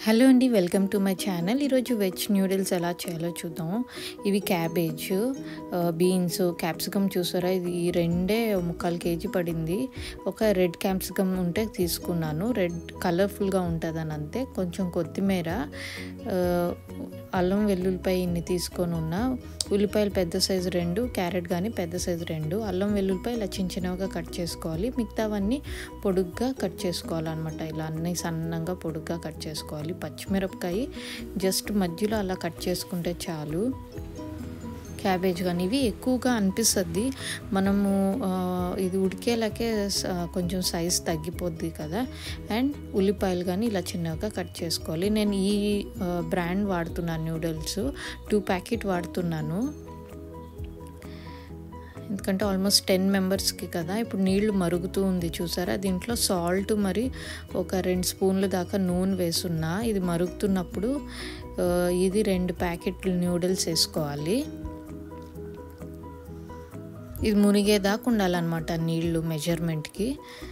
hello అండి welcome to my channel ఈరోజు veg noodles ఎలా చేయాలో చూద్దాం ఇవి క్యాబేజ్ బీన్స్ క్యాప్సికమ్ చూసారా ఇది ఈ రెండే ముక్కాలు కేజీ పడింది ఒక రెడ్ క్యాప్సికమ్ ఉంటే తీసుకున్నాను రెడ్ కలర్ఫుల్గా ఉంటుందని అంతే కొంచెం కొత్తిమీర ఆ, అల్లం వెల్లుల్లిపాయ ఇన్ని తీసుకొని ఉన్నా ఉల్లిపాయలు పెద్ద సైజు రెండు క్యారెట్ కానీ పెద్ద సైజు రెండు అల్లం వెల్లుల్లిపాయ ఇలా చిన్న చిన్నగా కట్ చేసుకోవాలి మిగతావన్నీ పొడుగ్గా కట్ చేసుకోవాలన్నమాట ఇలా అన్నీ సన్నంగా పొడుగ్గా కట్ చేసుకోవాలి పచ్చిమిరపకాయ జస్ట్ మధ్యలో అలా కట్ చేసుకుంటే చాలు క్యాబేజ్ కానీ ఇవి ఎక్కువగా అనిపిస్తుంది మనము ఆ, ఇది ఉడికేలాకే స- కొంచెం సైజ్ తగ్గిపోద్ది కదా అండ్ ఉల్లిపాయలు కానీ ఇలా చిన్నగా కట్ చేసుకోవాలి నేను ఈ ఆ, బ్రాండ్ వాడుతున్నాను నూడిల్స్ టూ ప్యాకెట్ వాడుతున్నాను ఎందుకంటే ఆల్మోస్ట్ టెన్ మెంబర్స్కి కదా ఇప్పుడు నీళ్లు మరుగుతూ ఉంది చూసారా దీంట్లో సాల్ట్ మరి ఒక రెండు స్పూన్ల దాకా నూనె వేసున్నా ఇది మరుగుతున్నప్పుడు ఆ, ఇది రెండు ప్యాకెట్లు నూడిల్స్ వేసుకోవాలి ఇది మునిగేదాకా ఉండాలన్నమాట నీళ్ళు మెజర్మెంట్కి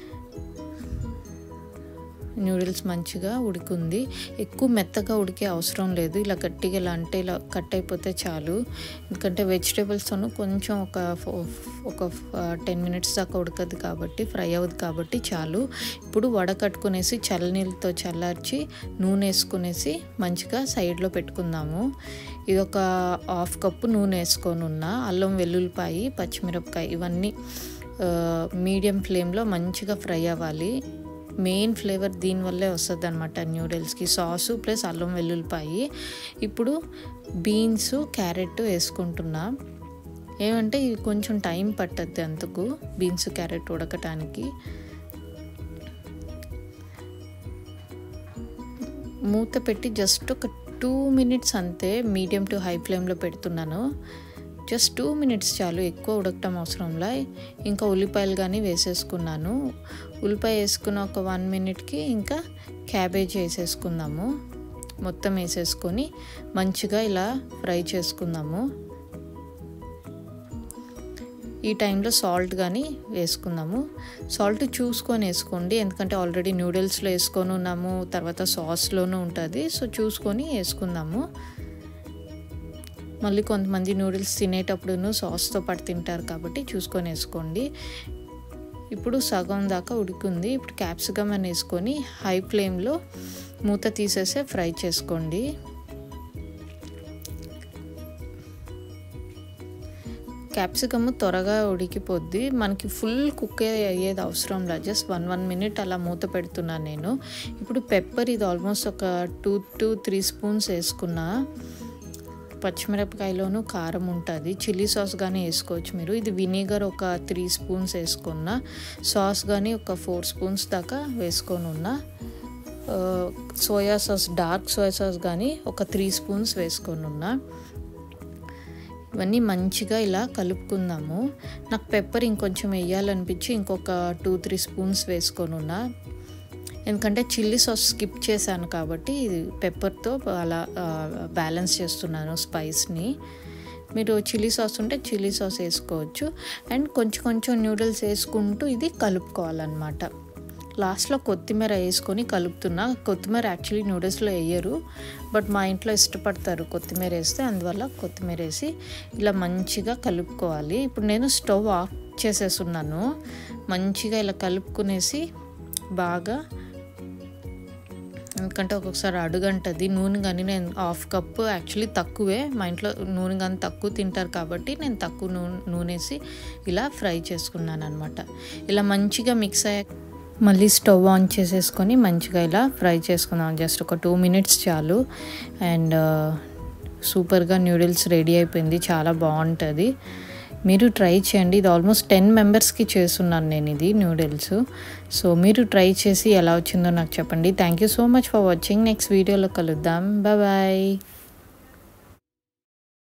నూడిల్స్ మంచిగా ఉడికుంది ఎక్కువ మెత్తగా ఉడికే అవసరం లేదు ఇలా గట్టిగా ఇలా అంటే ఇలా కట్ అయిపోతే చాలు ఎందుకంటే వెజిటేబుల్స్తోనూ కొంచెం ఒక ఫో- ఒక టెన్ మినిట్స్ దాకా ఉడకదు కాబట్టి ఫ్రై అవ్వదు కాబట్టి చాలు ఇప్పుడు వడకట్టుకునేసి చల్లనీళ్ళతో చల్లార్చి నూనె వేసుకునేసి మంచిగా సైడ్లో పెట్టుకుందాము ఇది ఒక హాఫ్ కప్పు నూనె వేసుకొని ఉన్న అల్లం వెల్లుల్లిపాయ పచ్చిమిరపకాయ ఇవన్నీ ఆ, మీడియం ఫ్లేమ్లో మంచిగా ఫ్రై అవ్వాలి మెయిన్ ఫ్లేవర్ దీనివల్లే వస్తుంది అనమాట న్యూడిల్స్కి సాసు ప్లస్ అల్లం వెల్లుల్లిపాయి ఇప్పుడు బీన్స్ క్యారెట్ వేసుకుంటున్నా ఏమంటే ఇది కొంచెం టైం పట్టద్ది అందుకు బీన్స్ క్యారెట్ ఉడకటానికి మూత పెట్టి జస్ట్ ఒక టూ మినిట్స్ అంతే మీడియం టు హై ఫ్లేమ్లో పెడుతున్నాను జస్ట్ టూ మినిట్స్ చాలు ఎక్కువ ఉడకటం అవసరంలా ఇంకా ఉల్లిపాయలు కానీ వేసేసుకున్నాను ఉల్లిపాయ వేసుకున్న ఒక వన్ మినిట్కి ఇంకా క్యాబేజ్ వేసేసుకుందాము మొత్తం వేసేసుకొని మంచిగా ఇలా ఫ్రై చేసుకుందాము ఈ టైంలో సాల్ట్ కానీ వేసుకుందాము సాల్ట్ చూసుకొని వేసుకోండి ఎందుకంటే ఆల్రెడీ నూడిల్స్లో వేసుకొని ఉన్నాము తర్వాత సాస్లోనూ ఉంటుంది సో చూసుకొని వేసుకుందాము మళ్ళీ కొంతమంది నూడిల్స్ తినేటప్పుడును సాస్తో పాటు తింటారు కాబట్టి చూసుకొని వేసుకోండి ఇప్పుడు సగం దాకా ఉడికింది ఇప్పుడు క్యాప్సికమ్ అని వేసుకొని హై ఫ్లేమ్లో మూత తీసేసే ఫ్రై చేసుకోండి క్యాప్సికమ్ త్వరగా ఉడికిపోద్ది మనకి ఫుల్ కుక్ అయ్యేది అవసరం లేదు జస్ట్ వన్ వన్ మినిట్ అలా మూత పెడుతున్నాను నేను ఇప్పుడు పెప్పర్ ఇది ఆల్మోస్ట్ ఒక టూ టు త్రీ స్పూన్స్ వేసుకున్నా పచ్చిమిరపకాయలోను కారం ఉంటుంది చిల్లీ సాస్ కానీ వేసుకోవచ్చు మీరు ఇది వినేగర్ ఒక త్రీ స్పూన్స్ వేసుకున్న సాస్ కానీ ఒక ఫోర్ స్పూన్స్ దాకా వేసుకొని ఉన్నా ఆ, soya sauce dark soya sauce కానీ ఒక త్రీ స్పూన్స్ వేసుకొని ఉన్నా ఇవన్నీ మంచిగా ఇలా కలుపుకుందాము నాకు పెప్పర్ ఇంకొంచెం వేయాలనిపించి ఇంకొక టూ త్రీ స్పూన్స్ వేసుకొని ఉన్నా ఎందుకంటే చిల్లీ సాస్ స్కిప్ చేశాను కాబట్టి ఇది పెప్పర్తో అలా బ్యాలెన్స్ చేస్తున్నాను స్పైస్ని మీరు చిల్లీ సాస్ ఉంటే చిల్లీ సాస్ వేసుకోవచ్చు అండ్ కొంచెం కొంచెం నూడిల్స్ వేసుకుంటూ ఇది కలుపుకోవాలన్నమాట లాస్ట్లో కొత్తిమీర వేసుకొని కలుపుతున్నా కొత్తిమీర యాక్చువల్లీ నూడిల్స్లో వేయరు బట్ మా ఇంట్లో ఇష్టపడతారు కొత్తిమీర వేస్తే అందువల్ల కొత్తిమీర వేసి ఇలా మంచిగా కలుపుకోవాలి ఇప్పుడు నేను స్టవ్ ఆఫ్ చేసేసున్నాను మంచిగా ఇలా కలుపుకునేసి బాగా ఎందుకంటే ఒక్కొక్కసారి అడుగంటది నూనె కానీ నేను హాఫ్ కప్పు యాక్చువల్లీ తక్కువే మా ఇంట్లో నూనె కానీ తక్కువ తింటారు కాబట్టి నేను తక్కువ నూనె నూనెసి ఇలా ఫ్రై చేసుకున్నాను అనమాట ఇలా మంచిగా మిక్స్ అయ్యాక మళ్ళీ స్టవ్ ఆన్ చేసేసుకొని మంచిగా ఇలా ఫ్రై చేసుకుందాం జస్ట్ ఒక టూ మినిట్స్ చాలు అండ్ సూపర్గా నూడిల్స్ రెడీ అయిపోయింది చాలా బాగుంటుంది మీరు ట్రై చేయండి ఇది ఆల్మోస్ట్ టెన్ మెంబర్స్కి చేస్తున్నాను నేను ఇది నూడిల్స్ సో మీరు ట్రై చేసి ఎలా వచ్చిందో నాకు చెప్పండి thank you so much for watching next వీడియోలో కలుద్దాం బాయ్